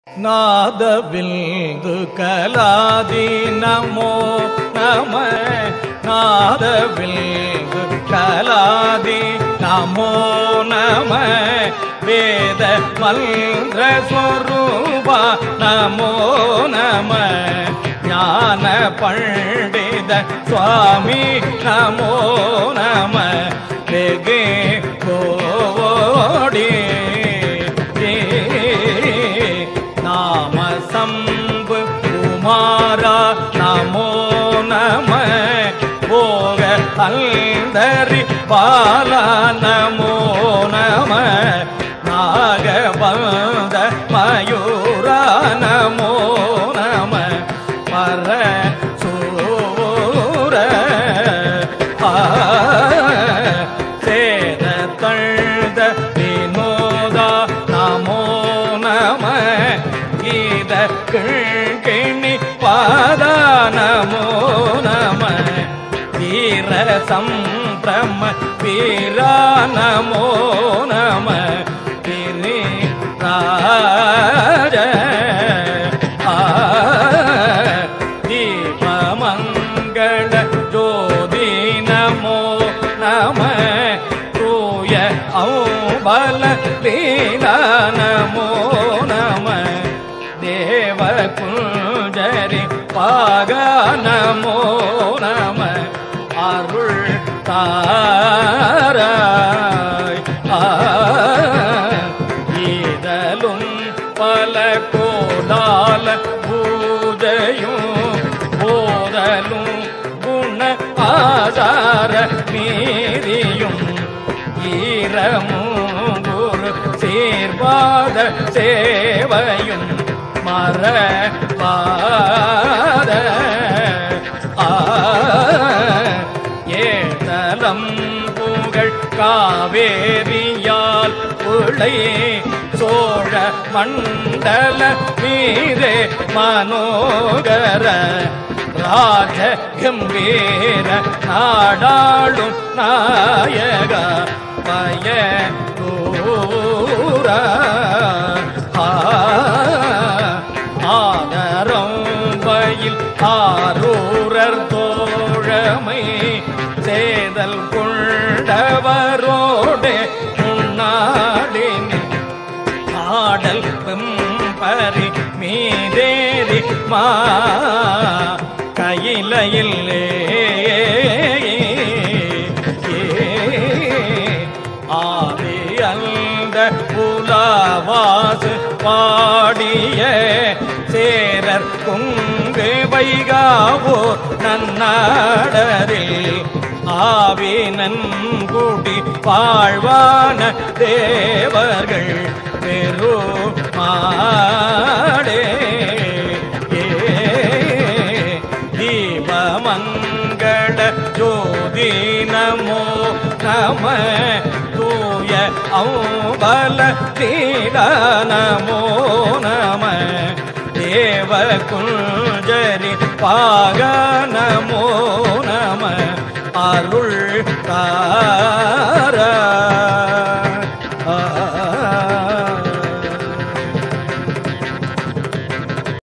நாதவில்து கலாதி நமோ நம நாதவில்து கலாதி நமோ நம வேத மல்ற ஸ்வரூபா நமோ நம ஞான பண்டித சுவாமி நமோ நம வெகு கோடி நாம சம்பு குமாரா நமோ நம போக அல்தரி பாலா நமோ நம நாகபந்த மயூரா நமோ நம பர சூர ஆ சேர தழ்த வினோதா நமோ நம கீத கிழ்கிணி பாதா நமோ நம வீர சம்பிரம வீரா நமோ நம கிரி ராஜ ஆ தீபமங்கள ஜோதி நமோ நம தூய ஔபல லீலா நமோ நம தேவ குஞ்சரி பாக நமோ நம அருள் தாராய் ஆ ஈதலும் பல கோலால பூஜையும் போதலும் குண ஆதார மீறியும் ஈரமும் குரு சீர்வாத சேவையும் மரபாத ஆ ஏதலம் புகழ் காவேரியால் உளை சோழ மண்டல வீரே மனோகர ராஜ கம்பீர நாடாளும் நாயக பய தூர ஆதரம் பயில் ஆரூரர் தோழமை சேதல் கொண்டவரோடு முன்னாடினி ஆடல் வெம்பரி மீதேறி மா கையிலையில் ஆதி அந்த புலாவாசு பாடிய சேரர் கொங்கு வைகாவோ நன்னாடரில் ஆவி நன்குடி வாழ்வான தேவர்கள் பெருமாடே தீபமங்கள ஜோதி நமோ நம தூய ஔபல தீர நமோ நம தேவ குஞ்சரி பாக